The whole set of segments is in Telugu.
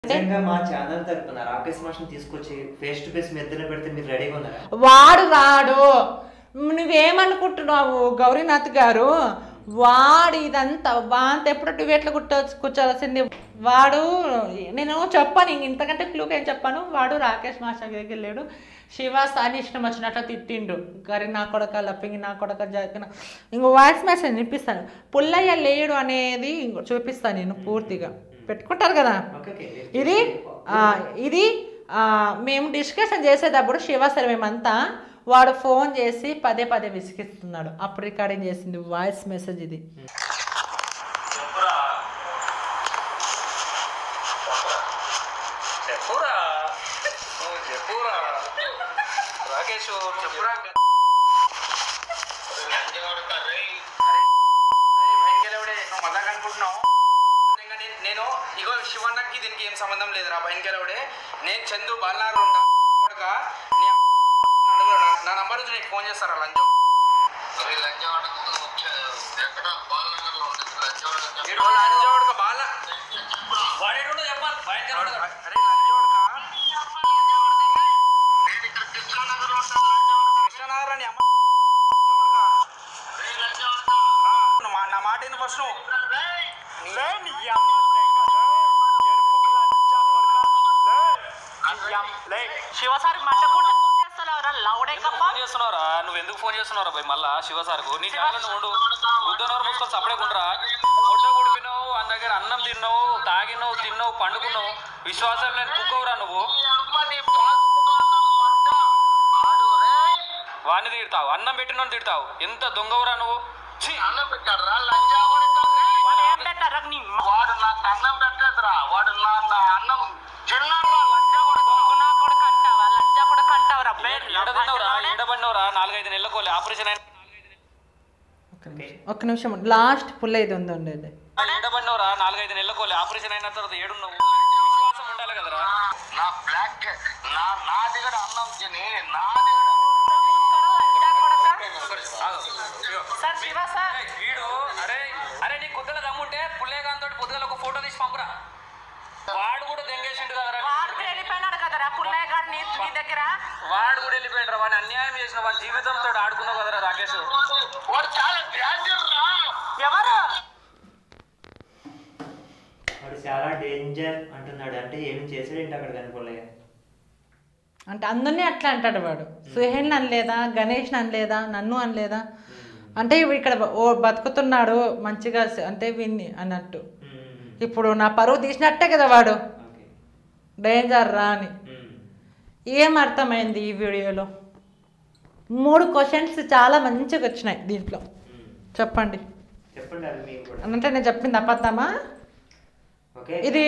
నిజంగా మా ఛానల్ తరపున రాకేష్ మాస్టర్ తీసుకొచ్చి ఫేస్ టు ఫేస్ మీ ఇద్దరిని పెడితే మీరు రెడీగా ఉన్నారా వాడు రాడు నువ్వేమనుకుంటున్నావు గౌరీనాథ్ గారు వాడు ఇదంతా వాంత ఎప్పుడు టివేట్లో కూర్చో కూర్చోాల్సింది వాడు నేను చెప్పాను ఇంక ఇంతకంటే క్లూకి ఏం చెప్పాను వాడు రాకేష్ మాస్టర్ దగ్గరికి వెళ్ళాడు శివ సాని ఇష్టం వచ్చినట్లు తిట్టిండు గరి నా కొడక లప్పింగి నా కొడక జరిగిన ఇంకో వాయిస్ మెసేజ్ వినిపిస్తాను పుల్లయ్య లేడు అనేది ఇంకో చూపిస్తాను నేను పూర్తిగా పెట్టుకుంటారు కదా ఓకే ఓకే ఇది ఆ, ఇది ఆ, మేము డిస్కషన్ చేసేటప్పుడు శివ సార్ మేమంతా వాడు ఫోన్ చేసి పదే పదే విసిగిస్తున్నాడు అప్పుడు రికార్డింగ్ చేసింది వాయిస్ మెసేజ్ ఇది చెప్పురా చెప్పురా నువ్వు చెప్పురా రాకేష్ నువ్వు చెప్పురా నువ్వు మజాక్ అనుకుంటున్నావు ఇంకా నేను- నేను ఇగో శివన్నకి దీనికి ఏం సంబంధం లేదురా భయంకరవుడే నేను చందు బాలనారు ఉంటా కొడుక నీ అడుగు నా నంబర్ నుంచి నీకు ఫోన్ చేస్తారా లంచం వీడు లంచోడుక బాల వాడేటో చెప్పాలి భయంకరవుడు అరే లంచోడుక కృష్ణనగర్ అని అమ్మ లంచోడుక. ఆ, నువ్వు మా- నా మాట ఏంది ఫస్ట్ నువ్వు శివసారి మట్టకుంటే ఫోన్ చేస్తున్నావురా లౌడే ఫోన్ చేస్తున్నారా నువ్వు ఎందుకు ఫోన్ చేస్తున్నారా భయ్ మళ్ళా శివ సార్కు నీ జాగ్రత్త ఉండు బుద్ధనవరు మూసుకొని సపడే కొంటరా ముడ్డ కుడిపినావు అన్న దగ్గర అన్నం తిన్నావు తాగినావు తిన్నావు పండుకున్నావు విశ్వాసం లేని కుక్కవురా నువ్వు వాడిని తిడతావు అన్నం పెట్టిన తిడతావు ఎంత దొంగవురా నువ్వు ఛీ! వాడిని ఏం పెట్టారా నీ వాడు నాకు అన్నం పెట్టేదిరా వాడు నా నా అన్నం చిన్నరా బొంగు నా కొడుకు అంటావా లంజా కొడుకు అంటావురా ఏడ తిన్నావురా ఏడ పడినావురా నాలుగైదు నెలలకు ఆపరేషన్ అయిన ఒక్క నిమిషం లాస్ట్ పుల్ల ఇది ఉంది ఉండేది ఏడ పడినావురా నాలుగైదు నెలలకు ఆపరేషన్ అయిన తర్వాత ఏడున్నావు విశ్వాసం ఉండాలి కదరా నా బ్లాక్ నా నా దగ్గర అన్నం తిని నా దగ్గర సార్ శివ సార్ ఏయ్, వీడు అరే అరే నీ కుద్దల దమ్ముంటే పుల్లేగాంతో పొద్దుగల ఒక ఫోటో తీసి పంపురా వాడు కూడా దెంగేసిండు కదరా వాడు కూడా వెళ్ళిపోయినాడు కదరా పుల్లయ్య గారు నీ నీ దగ్గర వాడు కూడా వెళ్ళిపోయిండ్రా వాడిని అన్యాయం చేసిన వాడి జీవితంతో ఆడుకున్నావు కదరా రాకేష్ వాడు చాలా డేంజర్ రా ఎవరు వాడు చాలా డేంజర్ అంటున్నాడు అంటే ఏమి చేసాడేంటి అక్కడ కనుకోలే అంటే అందరినీ అట్లా అంటాడు వాడు సుహేల్ అనలేదా గణేష్ అనలేదా నన్ను అనలేదా అంటే ఇవి ఇక్కడ ఓ బతుకుతున్నాడు మంచిగా స- అంటే విన్ని అన్నట్టు ఇప్పుడు నా పరువు తీసినట్టే కదా వాడు ఓకే డేంజర్ రా అని ఏం అర్థమైంది ఈ వీడియోలో మూడు క్వశ్చన్స్ చాలా మంచిగా వచ్చినాయి దీంట్లో చెప్పండి చెప్పండి అది మీకు కూడా అంటే నేను చెప్పింది అబద్ధమా ఓకే ఇది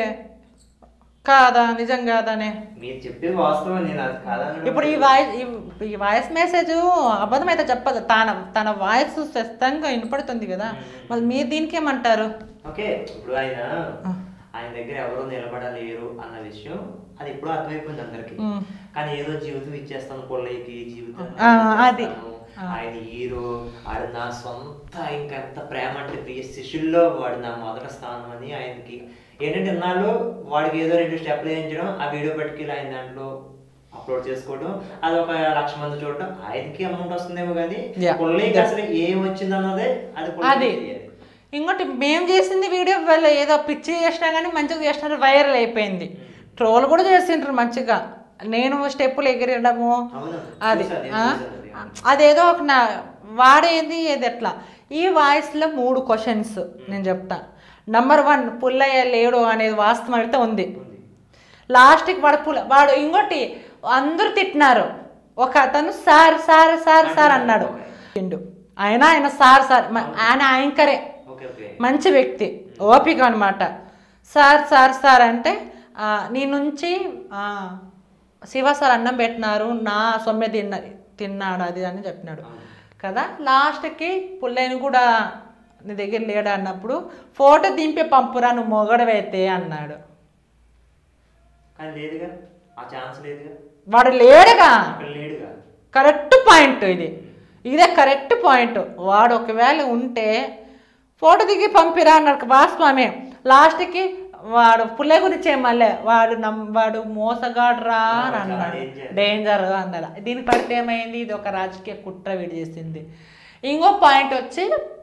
కాదా నిజం కాదనే మీరు చెప్పేది వాస్తవం నేను అది కాదనడం ఇప్పుడు ఈ వాయిస్ ఈ వాయిస్ మెసేజ్ అబద్ధం అయితే చెప్పదు తన తన వాయిస్ స్పష్టంగా వినపడుతుంది కదా మళ్ళీ మీరు దీనికి ఏమంటారు ఓకే ఇప్పుడు ఆయన ఆయన దగ్గర ఎవరు నిలబడలేరు అన్న విషయం అది ఇప్పుడు అర్థమైపోయింది అందరికి మ్మ్. కానీ ఏదో జీవితం ఇచ్చేస్తాను పొల్లయ్యకి జీవితం ఆ, అది. ఇచ్చేస్తాను. ఆయన హీరో ఆడు నా సొంత ఇంకా ఎంత ప్రేమ అంటే ప్రియ శిష్యుల్లో వాడు నా మొదటి స్థానం అని ఆయనకి ఏంటంటే ఇన్నాళ్ళు వాడికి ఏదో రెండు స్టెప్లు వేయించడం ఆ వీడియో పట్టుకెళ్ళి ఆయన దాంట్లో అప్లోడ్ చేసుకోవడం అది ఒక లక్ష మంది చూడటం ఆయనకి అమౌంట్ వస్తుందేమో కానీ Yeah. పొల్లయ్యకి అసలు ఏం వచ్చింది అన్నదే అది అది పొల్లయ్యకి తెలియాలి. ఇంకోటి మేము చేసింది వీడియో వాళ్ళు ఏదో పిచ్చి చేసినా కానీ మంచిగా చేసినారు వైరల్ అయిపోయింది ట్రోల్ కూడా చేసిండ్రు మంచిగా నేను స్టెప్పులు ఎగిరడము అవును. అది చూసా, నేను ఆ? చూసాను అది. అదేదో ఒక నా వాడేది ఏది ఎట్లా ఈ వాయిస్లో మూడు క్వశ్చన్స్ నేను చెప్తా నంబర్ వన్ పుల్లయ్య లేడు అనేది వాస్తవం అయితే ఉంది ఉంది. లాస్ట్కి వాడు పుల్ల వాడు ఇంకోటి అందరూ తిట్టినారు ఒక అతను సార్ సార్ సార్ సార్ అన్నాడు తిండు ఆయన ఆయన సార్ సార్ మ- ఆయన యాంకరే ఓకే ఓకే మంచి వ్యక్తి ఓపిక అనమాట సార్ సార్ సార్ అంటే ఆ, నీ నుంచి ఆ, శివ సార్ అన్నం పెట్టినారు నా సొమ్మె తిన్న తిన్నాడు అది అని చెప్పినాడు కదా లాస్ట్కి పుల్లయ్యని కూడా నీ దగ్గర లేడా అన్నప్పుడు ఫోటో దింపి పంపురా నువ్వు మొగడవైతే అన్నాడు కానీ లేదుగా ఆ ఛాన్స్ లేదుగా వాడు లేడుగా అక్కడ లేడుగా కరెక్ట్ పాయింట్ ఇది ఇదే కరెక్ట్ పాయింట్ వాడు ఒకవేళ ఉంటే ఫోటో దిగి పంపిరా అన్నాడు వాస్తవమే లాస్ట్కి వాడు పుల్లే గురించి ఏం మళ్ళీ వాడు నమ్ వాడు మోసగాడు రా అని చాలా అన్నాడు danger. డేంజర్ అన్నాడు దీనికి పడితే ఏమైంది ఇది ఒక రాజకీయ కుట్ర వీడి చేసింది ఇంకో పాయింట్ వచ్చి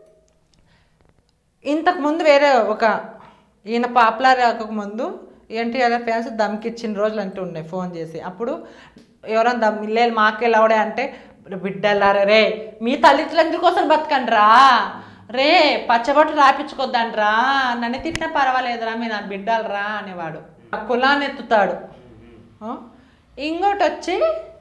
ఇంతకు ముందు వేరే ఒక ఈయన పాపులర్ ముందు ఎన్టీఆర్ ఫ్యాన్స్ దమ్కిచ్చిన రోజులు అంటూ ఉన్నాయి ఫోన్ చేసి అప్పుడు ఎవరైనా దమ్ ఇల్లేలు మాకే లవడే అంటే బిడ్డలారా రే మీ తల్లిదండ్రుల కోసం బతకండి రా రే పచ్చబొట్లు రాపించుకోద్దండి రా నన్ను తిట్టినా పర్వాలేదురా మీ నా బిడ్డలరా అనేవాడు ఆ కులాన్ని ఎత్తుతాడు ఆ? ఇంకోటి వచ్చి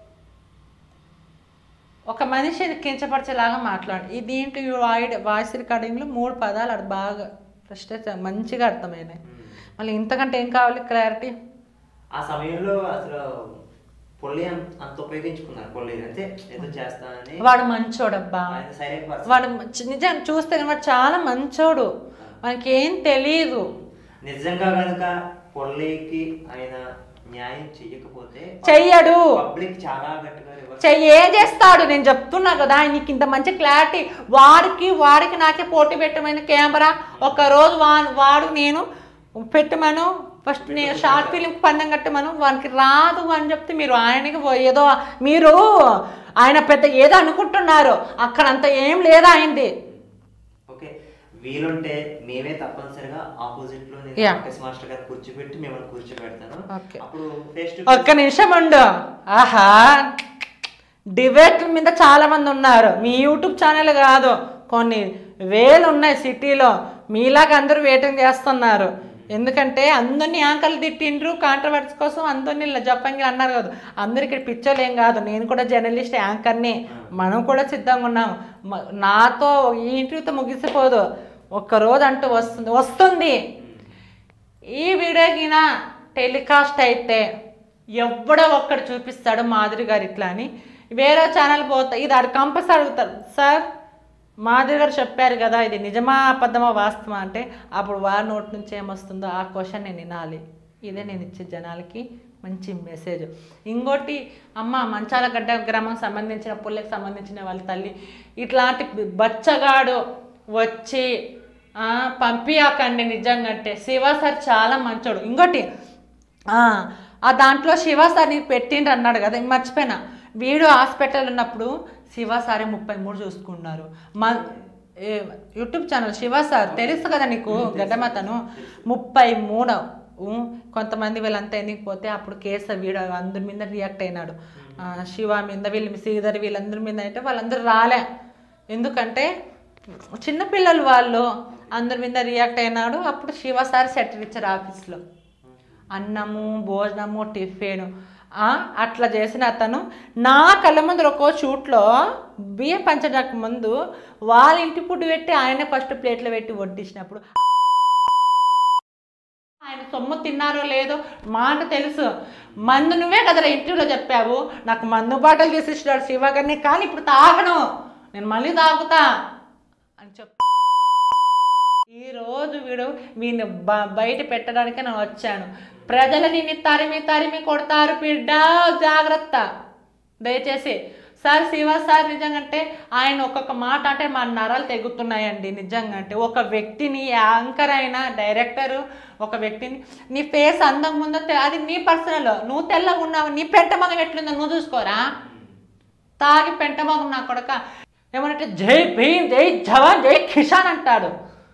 ఒక మనిషిని కించపరిచేలాగా మాట్లాడు ఈ దీంట్లో ఈ వాయి వాయిస్ రికార్డింగ్లో మూడు పదాలు అది బాగా ఫ్రస్ట్రేట్ మంచిగా అర్థమైనాయి మళ్ళీ ఇంతకంటే ఏం కావాలి క్లారిటీ ఆ సమయంలో అసలు పొల్లి అంత అంత ఉపయోగించుకున్నారు పొల్లి అంటే ఏదో చేస్తానని వాడు మంచోడబ్బా ఆయన సైలెంట్ పర్సన్ వాడు మంచి- నిజం చూస్తే కనుక వాడు చాలా మంచోడు మనకి ఏం తెలియదు నిజంగా కనుక పొల్లికి ఆయన న్యాయం చెయ్యకపోతే చెయ్యడు పబ్లిక్ చాలా గట్టిగా రివర్స్ చెయ్యి ఏం చేస్తాడు నేను చెప్తున్నా కదా నీకు ఇంత మంచి క్లారిటీ వాడికి వాడికి నాకే పోటీ పెట్టమని కెమెరా ఒక రోజు వా వాడు నేను పెట్టమను ఫస్ట్ నేను షార్ట్ ఫిలిం పందెం కట్టమను వానికి రాదు అని చెప్తే మీరు ఆయనకి పో- ఏదో మీరు ఆయన పెద్ద ఏదో అనుకుంటున్నారు అక్కడ అంత ఏం లేదు ఆయనది ఓకే వీలుంటే మేమే తప్పనిసరిగా ఆపోజిట్ లో నేను Yeah. రాకేష్ మాస్టర్ గారు కూర్చోబెట్టి మిమ్మల్ని కూర్చోబెడతాను Okay. అప్పుడు ఫేస్ టు ఒక్క నిమిషం ఉండు ఆహా డిబేట్ల మీద చాలా మంది ఉన్నారు మీ యూట్యూబ్ ఛానల్ కాదు కొన్ని వేలు ఉన్నాయి సిటీలో మీలాగా అందరూ వెయిటింగ్ చేస్తున్నారు ఎందుకంటే అందరినీ యాంకర్లు తిట్టిండ్రు కాంట్రవర్సీ కోసం అందరినీ ఇలా జప్పంగి అన్నారు కదా అందరు ఇక్కడ పిక్చర్లు ఏం కాదు నేను కూడా జర్నలిస్ట్ యాంకర్ని మనం కూడా సిద్ధంగా ఉన్నాం మ- నాతో ఈ ఇంటర్వ్యూతో ముగిసిపోదు ఒక్కరోజు అంటూ వస్తుంది వస్తుంది ఈ వీడియో గిన టెలికాస్ట్ అయితే ఎవడో ఒక్కడు చూపిస్తాడు మాధురి గారు ఇట్లా అని వేరే ఛానల్ పోతా ఇది అది కంపల్సరీ అడుగుతారు సార్ మాధురి గారు చెప్పారు కదా ఇది నిజమా అబద్ధమా వాస్తవా అంటే అప్పుడు వారి నోటి నుంచి ఏమొస్తుందో ఆ క్వశ్చన్ నేను వినాలి ఇదే నేను ఇచ్చే జనాలకి మంచి మెసేజ్ ఇంకోటి అమ్మ మంచాల గడ్డ గ్రామం సంబంధించిన పుల్లకి సంబంధించిన వాళ్ళ తల్లి ఇట్లాంటి బచ్చగాడు వచ్చి ఆ, పంపియాకండి నిజంగా అంటే శివ సార్ చాలా మంచోడు ఇంకోటి ఆ, ఆ దాంట్లో శివ సార్ని పెట్టిండ్రు అన్నాడు కదా ఇది మర్చిపోయినా వీడు హాస్పిటల్ ఉన్నప్పుడు శివ సారే ముప్పై మూడు చూసుకున్నారు మా ఏ, యూట్యూబ్ ఛానల్ శివ సార్ తెలుసు కదా నీకు గడ్డమతను ముప్పై మూడు ఊ, కొంతమంది వీళ్ళంతా ఎందుకు పోతే అప్పుడు కేసు వీడు అందరి మీద రియాక్ట్ అయినాడు ఆ, శివ మీద వీళ్ళ శ్రీధర్ వీళ్ళందరి మీద అయితే వాళ్ళందరూ రాలే ఎందుకంటే చిన్నపిల్లలు వాళ్ళు అందరి మీద రియాక్ట్ అయినాడు అప్పుడు శివ సార్ సెటిల్ ఇచ్చారు ఆఫీస్లో అన్నము భోజనము టిఫిన్ ఆ, అట్లా చేసిన అతను నా కళ్ళ ముందు ఒక్కో షూట్లో బియ్యం పంచడానికి ముందు వాళ్ళ ఇంటి పుట్టు పెట్టి ఆయన ఫస్ట్ ప్లేట్లో పెట్టి వడ్డించినప్పుడు ఆయన సొమ్ము తిన్నారో లేదో మాట తెలుసు మందు నువ్వే కదరా ఇంటిలో చెప్పావు నాకు మందు బాటలు తీసిస్తాడు శివ గారిని కానీ ఇప్పుడు తాగను నేను మళ్ళీ తాగుతా అని చెప్ ఈ రోజు వీడు వీడిని బ- బయట పెట్టడానికే నేను వచ్చాను ప్రజలు నిన్ను తరిమి తరిమి కొడతారు బిడ్డ జాగ్రత్త దయచేసి సార్ శివ సార్ నిజంగా అంటే ఆయన ఒక్కొక్క మాట అంటే మా నరాలు తెగుతున్నాయండి నిజంగా అంటే ఒక వ్యక్తిని యాంకర్ అయినా డైరెక్టర్ ఒక వ్యక్తిని నీ ఫేస్ అందం ముందో తె- అది నీ పర్సనల్ నువ్వు తెల్లగా ఉన్నావు నీ పెంట మగం ఎట్లుందో నువ్వు చూసుకోరా తాగి పెంట మగం నా కొడక ఏమంటే జై భీమ్ జై జవాన్ జై కిషాన్ అంటాడు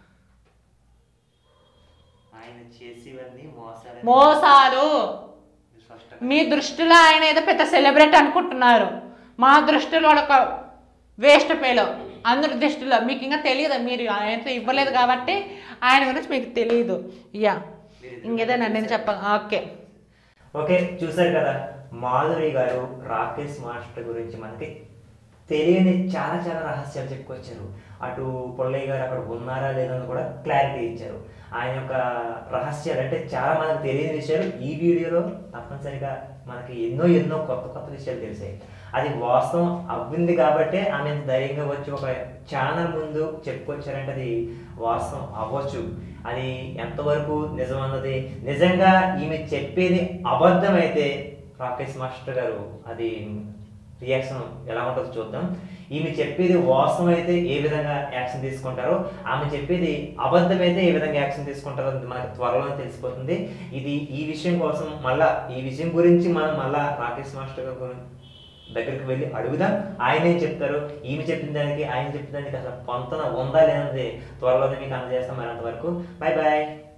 ఆయన చేసేవన్నీ మోసాలు మోసాలు స్పష్టంగా మీ దృష్టిలో ఆయన ఏదో పెద్ద సెలబ్రిటీ అనుకుంటున్నారు మా దృష్టిలో ఒక వేస్ట్ పేలో అందరి దృష్టిలో మీకు ఇంకా తెలియదు మీరు ఆయనతో ఇవ్వలేదు కాబట్టి ఆయన గురించి మీకు తెలియదు యా ఇంకేదైనా నేను చెప్పాలి ఓకే ఓకే చూసారు కదా మాధురి గారు రాకేష్ మాస్టర్ గురించి మనకి తెలియని చాలా చాలా రహస్యాలు చెప్పుకొచ్చారు అటు పొల్లయ్య గారు అక్కడ ఉన్నారా లేదని కూడా క్లారిటీ ఇచ్చారు ఆయన యొక్క రహస్యాలు అంటే చాలా మనకు తెలియని విషయాలు ఈ వీడియోలో తప్పనిసరిగా మనకి ఎన్నో ఎన్నో కొత్త కొత్త విషయాలు తెలిసాయి అది వాస్తవం అవ్వింది కాబట్టే ఆమె ఇంత ధైర్యంగా వచ్చి ఒక ఛానల్ ముందు చెప్పుకొచ్చారంటే అది వాస్తవం అవ్వచ్చు అది ఎంతవరకు నిజం అన్నది నిజంగా ఈమె చెప్పేది అబద్ధమైతే రాకేష్ మాస్టర్ గారు అది రియాక్షన్ ఎలా ఉంటుందో చూద్దాం ఈమె చెప్పేది వాస్తవం అయితే ఏ విధంగా యాక్షన్ తీసుకుంటారో ఆమె చెప్పేది అబద్ధం అయితే ఏ విధంగా యాక్షన్ తీసుకుంటారో అది మనకు త్వరలో తెలిసిపోతుంది ఇది ఈ విషయం కోసం మళ్ళా ఈ విషయం గురించి మనం మళ్ళా రాకేష్ మాస్టర్ గారి గురి- దగ్గరికి వెళ్ళి అడుగుదాం ఆయన ఏం చెప్తారు ఈమె చెప్పిన దానికి ఆయన చెప్పిన దానికి అసలు పొంతన ఉందా లేనిది త్వరలోనే మీకు అందజేస్తాం మరింత వరకు బాయ్ బాయ్